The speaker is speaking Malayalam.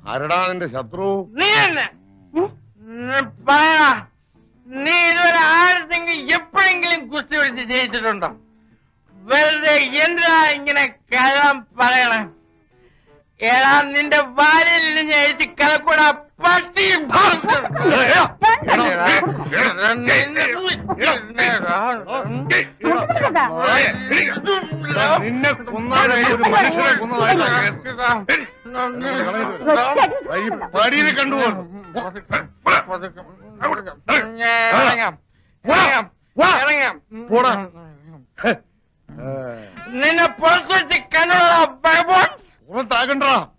ആരടാ നിന്റെ ശത്രു നീ തന്നെ ഉം, പറയടാ നീ ഇതുവരെ ആരുടെങ്കിലും എപ്പോഴെങ്കിലും കുസ്തി പിടിച്ച് ജയിച്ചിട്ടുണ്ടോ വെറുതെ എന്തിനാ ഇങ്ങനെ കഴം പറയണേ ഏടാ നിന്റെ വാലിൽ നിന്ന് എഴുതി കലക്കൂടാ പട്ടി നിന്നെ കൊന്നാലും ഒരു മനുഷ്യനെ കൊന്നതായിട്ട് ഈ പടിയിൽ കണ്ടുപോകും പോടാ നിന്നെ പുറത്തു വെച്ച് കണ്ടോളാ ബൈബോൺ പുറത്താകണ്ടാ